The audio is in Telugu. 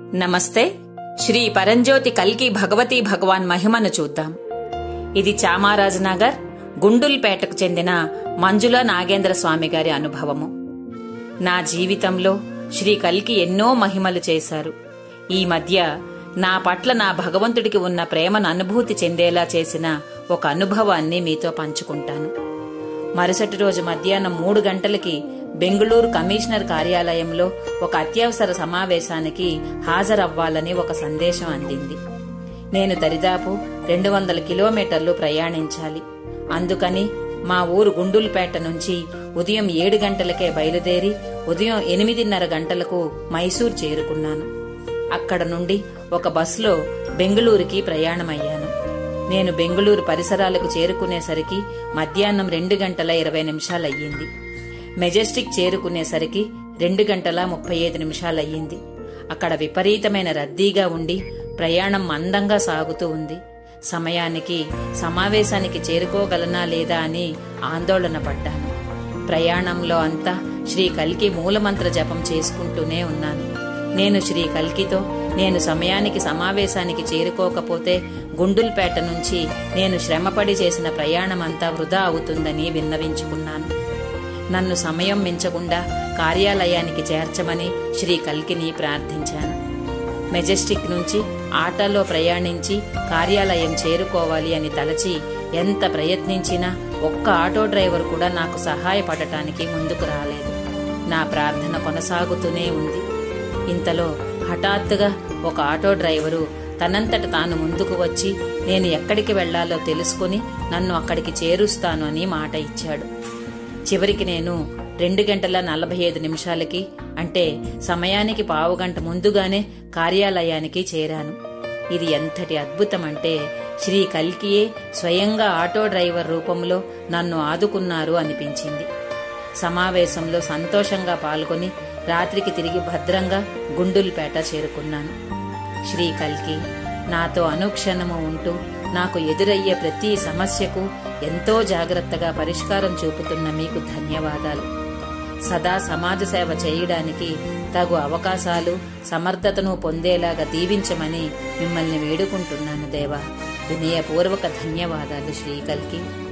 నమస్తే శ్రీ పరంజ్యోతి కల్కి భగవతి భగవాన్ మహిమను చూద్దాం ఇది చామారాజ్ నగర్ గుండుల్పేటకు చెందిన మంజుల నాగేంద్ర స్వామి గారి అనుభవము నా జీవితంలో శ్రీ కల్కి ఎన్నో మహిమలు చేశారు ఈ మధ్య నా పట్ల నా భగవంతుడికి ఉన్న ప్రేమను అనుభూతి చెందేలా చేసిన ఒక అనుభవాన్ని మీతో పంచుకుంటాను మరుసటి రోజు మధ్యాహ్నం మూడు గంటలకి బెంగుళూరు కమిషనర్ కార్యాలయంలో ఒక అత్యవసర సమావేశానికి హాజరవ్వాలని ఒక సందేశం అందింది నేను దరిదాపు రెండు వందల కిలోమీటర్లు ప్రయాణించాలి అందుకని మా ఊరు గుండులపేట నుంచి ఉదయం ఏడు గంటలకే బయలుదేరి ఉదయం ఎనిమిదిన్నర గంటలకు మైసూర్ చేరుకున్నాను అక్కడ నుండి ఒక బస్సులో బెంగుళూరుకి ప్రయాణమయ్యాను నేను బెంగుళూరు పరిసరాలకు చేరుకునేసరికి మధ్యాహ్నం రెండు గంటల ఇరవై నిమిషాలయ్యింది మెజెస్టిక్ చేరుకునేసరికి రెండు గంటల ముప్పై ఐదు నిమిషాలయ్యింది అక్కడ విపరీతమైన రద్దీగా ఉండి ప్రయాణం మందంగా సాగుతూ ఉంది సమయానికి సమావేశానికి చేరుకోగలనా లేదా అని ఆందోళన పడ్డాను ప్రయాణంలో అంతా శ్రీ కల్కి మూలమంత్ర జపం చేసుకుంటూనే ఉన్నాను నేను శ్రీ కల్కితో నేను సమయానికి సమావేశానికి చేరుకోకపోతే గుండుల్పేట నుంచి నేను శ్రమపడి చేసిన ప్రయాణం అంతా వృధా అవుతుందని విన్నవించుకున్నాను నన్ను సమయం మించకుండా కార్యాలయానికి చేర్చమని శ్రీ కల్కిని ప్రార్థించాను మెజెస్టిక్ నుంచి ఆటోలో ప్రయాణించి కార్యాలయం చేరుకోవాలి అని తలచి ఎంత ప్రయత్నించినా ఒక్క ఆటో డ్రైవర్ కూడా నాకు సహాయపడటానికి ముందుకు రాలేదు నా ప్రార్థన కొనసాగుతూనే ఉంది ఇంతలో హఠాత్తుగా ఒక ఆటో డ్రైవరు తనంతట తాను ముందుకు వచ్చి నేను ఎక్కడికి వెళ్లాలో తెలుసుకుని నన్ను అక్కడికి చేరుస్తాను అని మాట ఇచ్చాడు చివరికి నేను రెండు గంటల నలభై ఐదు నిమిషాలకి అంటే సమయానికి పావు గంట ముందుగానే కార్యాలయానికి చేరాను ఇది ఎంతటి అద్భుతం అంటే శ్రీ కల్కియే స్వయంగా ఆటో డ్రైవర్ రూపంలో నన్ను ఆదుకున్నారు అనిపించింది సమావేశంలో సంతోషంగా పాల్గొని రాత్రికి తిరిగి భద్రంగా గుండుల్పేట చేరుకున్నాను శ్రీ కల్కి నాతో అనుక్షణము ఉంటూ నాకు ఎదురయ్యే ప్రతి సమస్యకు ఎంతో జాగ్రత్తగా పరిష్కారం చూపుతున్న మీకు ధన్యవాదాలు సదా సమాజ సేవ చేయడానికి తగు అవకాశాలు సమర్థతను పొందేలాగా దీవించమని మిమ్మల్ని వేడుకుంటున్నాను దేవా వినయపూర్వక ధన్యవాదాలు శ్రీకల్కి